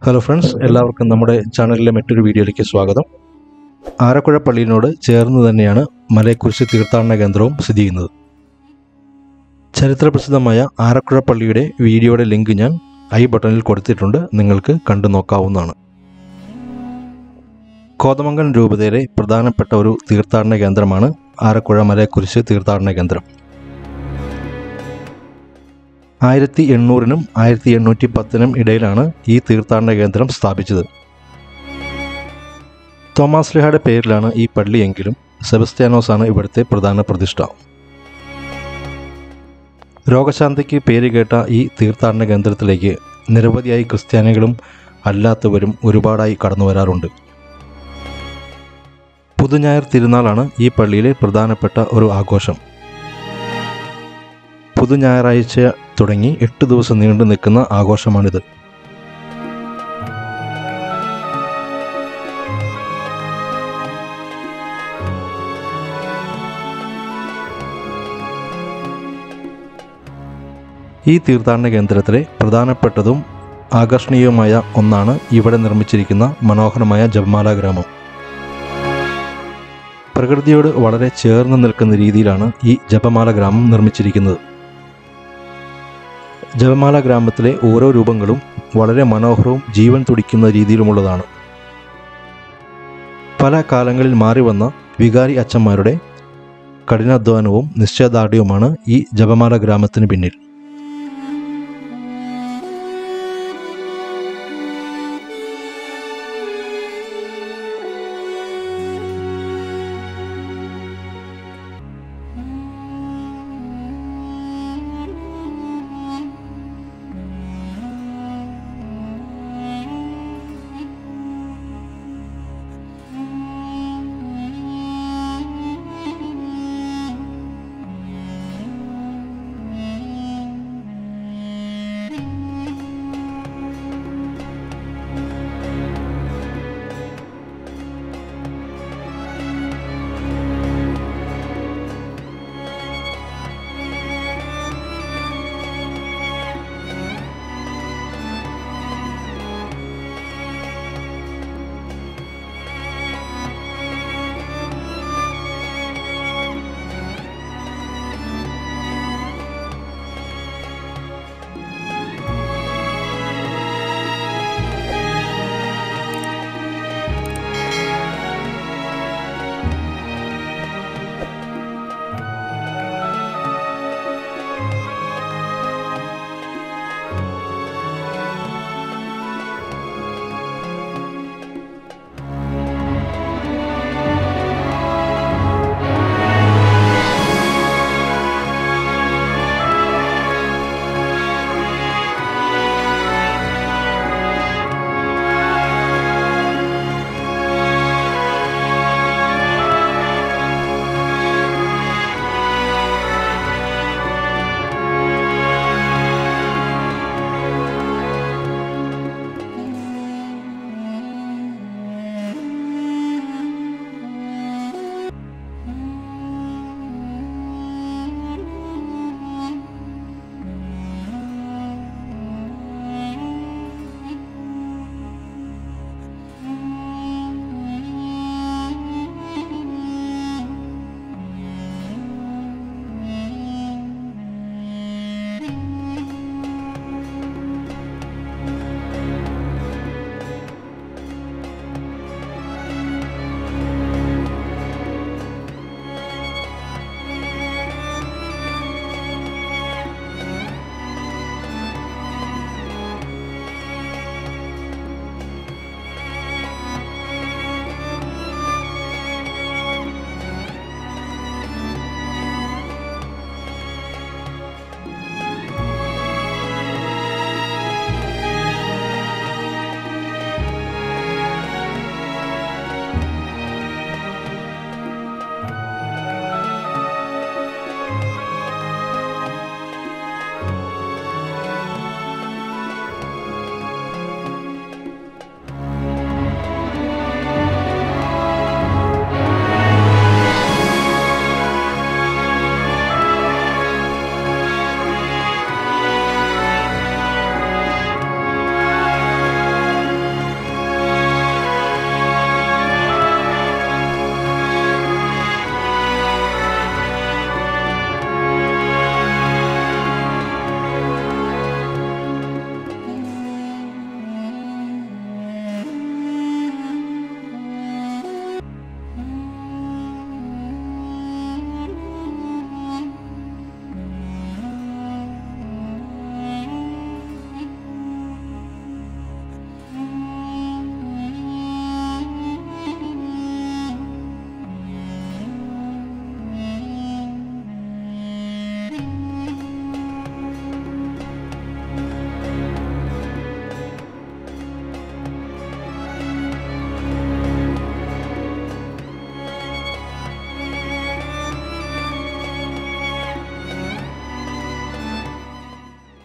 hello friends എല്ലാവർക്കും നമ്മുടെ ചാനലിലെ മറ്റൊരു വീഡിയോയിലേക്ക് സ്വാഗതം ആരക്കുഴ പള്ളിയിനോട് ചേർന്ന് തന്നെയാണ് മലയെക്കുറിച്ച് തീർത്ഥാടന കേന്ദ്രവും സ്ഥിതി ചെയ്യുന്നത് ചരിത്രപ്രസിദ്ധമായ ആരക്കുഴ പള്ളിയുടെ വീഡിയോയുടെ ലിങ്ക് ഞാൻ ഐ ബട്ടണിൽ കൊടുത്തിട്ടുണ്ട് നിങ്ങൾക്ക് കണ്ടു നോക്കാവുന്നതാണ് കോതമംഗലം രൂപതയിലെ പ്രധാനപ്പെട്ട ഒരു തീർത്ഥാടന കേന്ദ്രമാണ് ആരക്കുഴ മലയെക്കുറിച്ച് തീർത്ഥാടന കേന്ദ്രം ആയിരത്തി എണ്ണൂറിനും ആയിരത്തി എണ്ണൂറ്റി പത്തിനും ഇടയിലാണ് ഈ തീർത്ഥാടന കേന്ദ്രം സ്ഥാപിച്ചത് തോമാസ് ലിഹയുടെ പേരിലാണ് ഈ പള്ളിയെങ്കിലും സെബസ്ത്യാനോസ് ആണ് ഇവിടുത്തെ പ്രധാന പ്രതിഷ്ഠ രോഗശാന്തിക്ക് പേര് കേട്ട ഈ തീർത്ഥാടന കേന്ദ്രത്തിലേക്ക് നിരവധിയായി ക്രിസ്ത്യാനികളും അല്ലാത്തവരും ഒരുപാടായി കടന്നു വരാറുണ്ട് പുതുഞായർ തിരുനാളാണ് ഈ പള്ളിയിലെ പ്രധാനപ്പെട്ട ഒരു ആഘോഷം പുതുഞായറാഴ്ച തുടങ്ങി എട്ട് ദിവസം നീണ്ടു നിൽക്കുന്ന ആഘോഷമാണിത് ഈ തീർത്ഥാടന കേന്ദ്രത്തിലെ പ്രധാനപ്പെട്ടതും ആകർഷണീയവുമായ ഒന്നാണ് ഇവിടെ നിർമ്മിച്ചിരിക്കുന്ന മനോഹരമായ ജപമാല ഗ്രാമം പ്രകൃതിയോട് വളരെ ചേർന്ന് നിൽക്കുന്ന രീതിയിലാണ് ഈ ജപമാല ഗ്രാമം നിർമ്മിച്ചിരിക്കുന്നത് ജപമാല ഗ്രാമത്തിലെ ഓരോ രൂപങ്ങളും വളരെ മനോഹരവും ജീവൻ തുടിക്കുന്ന രീതിയിലുമുള്ളതാണ് പല കാലങ്ങളിൽ മാറി വന്ന വികാരി അച്ഛന്മാരുടെ കഠിനാധ്വാനവും നിശ്ചയദാർഢ്യവുമാണ് ഈ ജപമാല ഗ്രാമത്തിന് പിന്നിൽ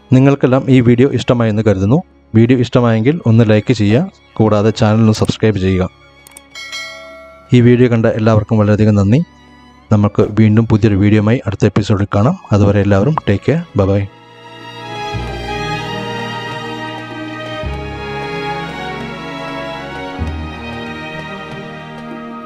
നിങ്ങൾക്കെല്ലാം ഈ വീഡിയോ ഇഷ്ടമായെന്ന് കരുതുന്നു വീഡിയോ ഇഷ്ടമായെങ്കിൽ ഒന്ന് ലൈക്ക് ചെയ്യുക കൂടാതെ ചാനൽ ഒന്ന് സബ്സ്ക്രൈബ് ചെയ്യുക ഈ വീഡിയോ കണ്ട എല്ലാവർക്കും വളരെയധികം നന്ദി നമുക്ക് വീണ്ടും പുതിയൊരു വീഡിയോയുമായി അടുത്ത എപ്പിസോഡിൽ കാണാം അതുവരെ എല്ലാവരും ടേക്ക് കെയർ ബൈ